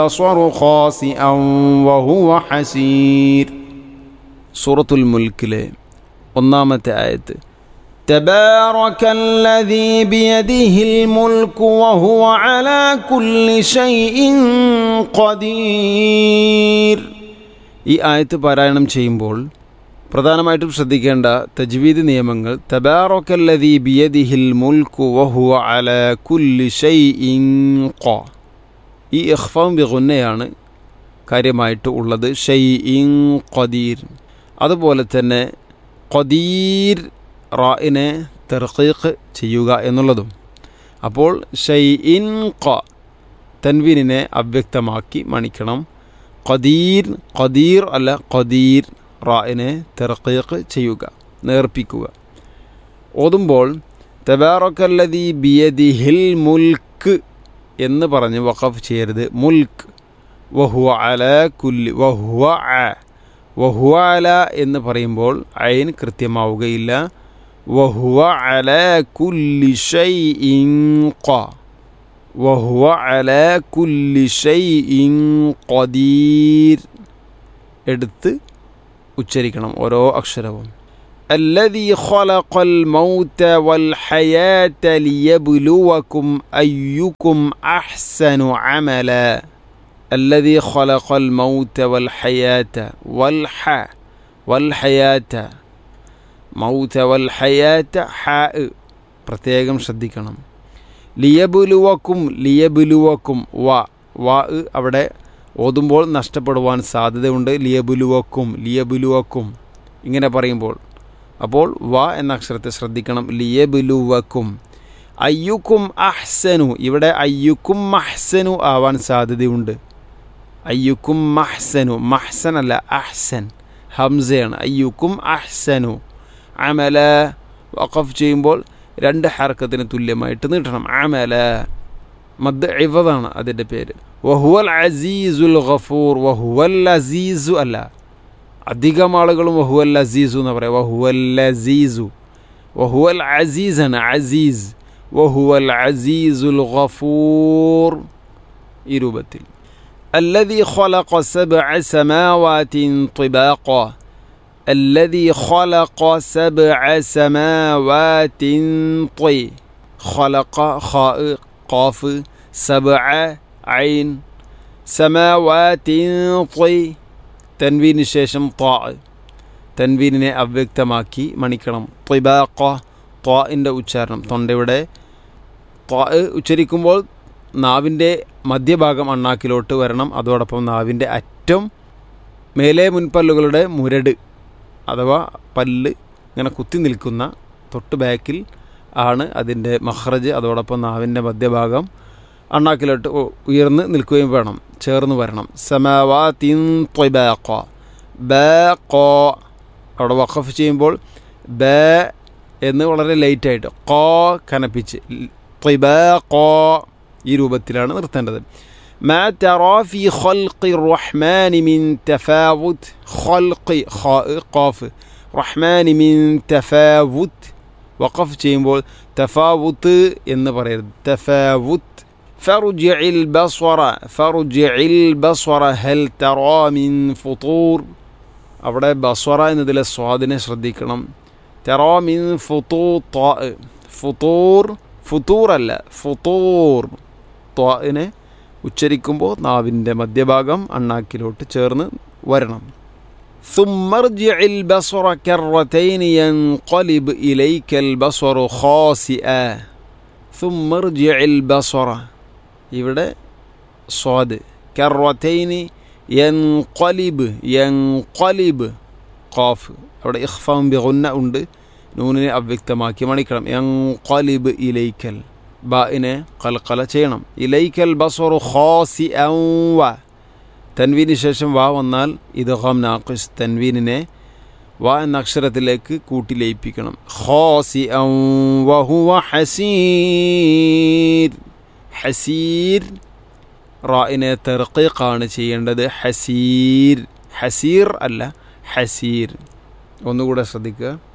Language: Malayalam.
البصر خاسئا وهو حسير സൂറത്തുൽ മുൽക്കിലെ ഒന്നാമത്തെ ആയത്ത് تبارك الذي بيده الملك وهو على كل شيء قدير ഈ ആയത്ത് പാരായണം ചെയ്യുമ്പോൾ പ്രധാനമായിട്ടും ശ്രദ്ധിക്കേണ്ട തജ്വീദ് നിയമങ്ങൾ തബാറക്കല്ലദീ ബിയദിഹിൽ മുൽക്കു വഹുവ അല കുല്ലി ഷൈഇൻ ഖ ഈ ഇഖ്ഫാം ബിഗുന്നയാണ് കാര്യമായിട്ട് ഉള്ളത് ഷൈഇൻ ഖദീർ അതുപോലെ തന്നെ ഖദീർ റായിനെ തെർഖീഖ് ചെയ്യുക എന്നുള്ളതും അപ്പോൾ ഷൈഇൻ ഖ തൻവീനിനെ അവ്യക്തമാക്കി മണിക്കണം ഖദീർ ഖദീർ അല്ല ഖദീർ റായിനെ തെർഖീഖ് ചെയ്യുക നേർപ്പിക്കുക ഓതുമ്പോൾ തബാറക്കല്ലതി ബിയദിഹിൽ മുൽക്ക് എന്ന് പറഞ്ഞ് വഖഫ് ചെയ്യരുത് മുൽക്ക് വഹുവ അല കുല്ലി വഹുവ അ വഹുവ അല എന്ന് പറയുമ്പോൾ അയിൻ കൃത്യമാവുകയില്ല വഹുവ അല കുല്ലി ഷൈഇൻ ഖ വഹുവ അല കുല്ലി ഷൈഇൻ ഖദീർ എടുത്ത് ഉച്ചരിക്കണം ഓരോ അക്ഷരവും الذي خلق الموت والحياة ليبلوكم أيكم أحسن عملا الذي خلق الموت والحياة والح والحياة മൗത വൽ ഹയാത്ത ഹാ പ്രത്യേകം ശ്രദ്ധിക്കണം ലിയബുലുവക്കും ലിയബുലുവക്കും വ വ അവിടെ ഓതുമ്പോൾ നഷ്ടപ്പെടുവാൻ സാധ്യതയുണ്ട് ലിയബുലുവക്കും ലിയബുലുവക്കും ഇങ്ങനെ പറയുമ്പോൾ അപ്പോൾ വ എന്ന അക്ഷരത്തെ ശ്രദ്ധിക്കണം ലിയബുലുവക്കും അയ്യുക്കും അഹ്സനു ഇവിടെ അയ്യുക്കും മഹ്സനു ആവാൻ സാധ്യതയുണ്ട് അയ്യുക്കും മഹ്സനു മഹ്സൻ അല്ല അഹ്സൻ ഹംസയാണ് അയ്യുക്കും അഹ്സനു അമല വഖഫ് ചെയ്യുമ്പോൾ രണ്ട് ഹർക്കത്തിന് തുല്യമായിട്ട് നീട്ടണം അമല മദ് ഇവതാണ് അതിൻ്റെ പേര് വഹുവൽ അസീസുൽ ഗഫൂർ വഹുവൽ അസീസു അല്ല അധികം ആളുകളും വഹുവൽ അസീസു എന്ന് പറയാം വഹുവൽ അസീസു വഹുവൽ അസീസാണ് അസീസ് വഹുവൽ അസീസുൽ ഗഫൂർ ഈ രൂപത്തിൽ الذي خلق سبع سماوات طباقا الذي خلق سبع سماوات طي خلق خاء قاف سبع عين سماوات طي തൻവീന് ശേഷം ത്വാ തൻവീനിനെ അവ്യക്തമാക്കി മണിക്കണം ത്വബാക്ക ത്വാഇൻ്റെ ഉച്ചാരണം തൊണ്ടയുടെ ത്വാ ഉച്ചരിക്കുമ്പോൾ നാവിൻ്റെ മധ്യഭാഗം അണ്ണാക്കിലോട്ട് വരണം അതോടൊപ്പം നാവിൻ്റെ അറ്റം മേലെ മുൻപല്ലുകളുടെ മുരട് അഥവാ പല്ല് ഇങ്ങനെ കുത്തി നിൽക്കുന്ന തൊട്ട് ബാക്കിൽ ആണ് അതിൻ്റെ മഹ്റജ് അതോടൊപ്പം നാവിൻ്റെ മധ്യഭാഗം അണ്ണാക്കിലോട്ട് ഉയർന്ന് നിൽക്കുകയും വേണം ചേർന്ന് വരണം സമാവാ തിൻ ത്വബാക്ക ബ കോ അവിടെ വഖഫ് ചെയ്യുമ്പോൾ ബ എന്ന് വളരെ ലൈറ്റായിട്ട് കോ കനപ്പിച്ച് ത്വബാക്കോ ഈ രൂപത്തിലാണ് നിർത്തേണ്ടത് ما ترى في خلق الرحمن من تفاوت خلق قاف റഹ്മാൻ മിൻ തഫാവുത്ത് വഖഫ് ചെയ്യുമ്പോൾ തഫാവുത്ത് എന്ന് പറയരുത് തഫാവുത്ത് فرجع البصر فرجع البصر هل ترى من فطور അവിടെ ബസ്വറ എന്നതിലെ സ്വാദിനെ ശ്രദ്ധിക്കണം തെറോ മിൻ ഫുത്തൂ ഫുത്തൂർ ഫുത്തൂർ അല്ല ഫുത്തൂർ ത്വാനെ ഉച്ചരിക്കുമ്പോൾ നാവിൻ്റെ മധ്യഭാഗം അണ്ണാക്കിലോട്ട് ചേർന്ന് വരണം ثم ارجع البصر كرتين ينقلب إليك البصر خاسئا ثم ارجع البصر ഇവിടെ സ്വാദ് കറത്തൈനി യൻകലിബ് യൻകലിബ് ഖാഫ് അവിടെ ഇഖ്ഫാം ബിഗുന്ന ഉണ്ട് നൂനിനെ അവ്യക്തമാക്കി മണിക്കണം യൻകലിബ് ഇലൈക്കൽ ബാഇനെ കൽക്കല ചെയ്യണം ഇലൈക്കൽ ബസറു ഖാസി വ തൻവീന് ശേഷം വാ വന്നാൽ ഇത് ഹം നാഖിസ് തൻവീനിനെ വാ എന്ന അക്ഷരത്തിലേക്ക് കൂട്ടി ലയിപ്പിക്കണം ഖാസി വഹുവ ഹസീർ ഹസീർ റായിനെ തെർക്കീഖാണ് ചെയ്യേണ്ടത് ഹസീർ ഹസീർ അല്ല ഹസീർ ഒന്നുകൂടെ ശ്രദ്ധിക്കുക